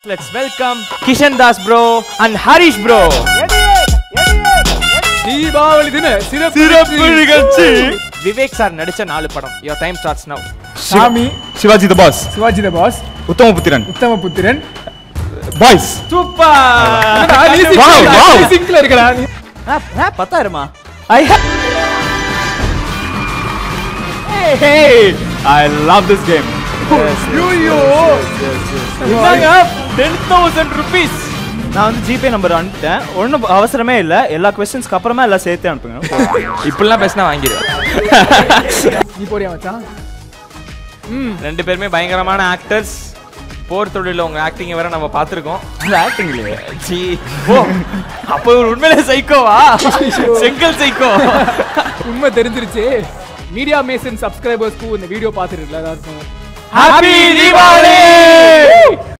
Let's welcome Kishan Das bro and Harish bro. Deepavali தின சிறப்பு சிறப்பு நிகழ்ச்சி விவேக் சார் நடிச்ச நாலு படம் your time starts now Saamy Sivaji the boss Sivaji the boss Uthamaputhiran Uthama Puthiran boys super Wow, wow. சிங்க்ல இருக்கடா நீ பத்தாயிரமா I hey I love this game ஐயோ இந்தாங்க டென் தௌசண்ட் ருபீஸ் நான் வந்து ஜிபே நம்பர் அனுப்பிட்டேன் ஒன்றும் அவசரமே இல்லை எல்லா கொஸ்டின்ஸ்க்கு அப்புறமா எல்லாம் சேர்த்து அனுப்புங்க இப்படிலாம் பேசினா வாங்கிடுவேன் நீ போறியா மச்சான் ரெண்டு பேருமே பயங்கரமான ஆக்டர்ஸ் போர் தொழில உங்க ஆக்டிங் வேற நம்ம பார்த்துருக்கோம் ஆக்டிங் இல்லையே சி ஓ அப்போ இவர் உண்மையிலே சைக்கோவா செங்கல் சைக்கோ உண்மை தெரிஞ்சிருச்சு மீடியா மேசன் சப்ஸ்கிரைபர்ஸ்க்கு இந்த வீடியோ பார்த்துட்டு எல்லாருக்கும் ஹாப்பி தீபாவளி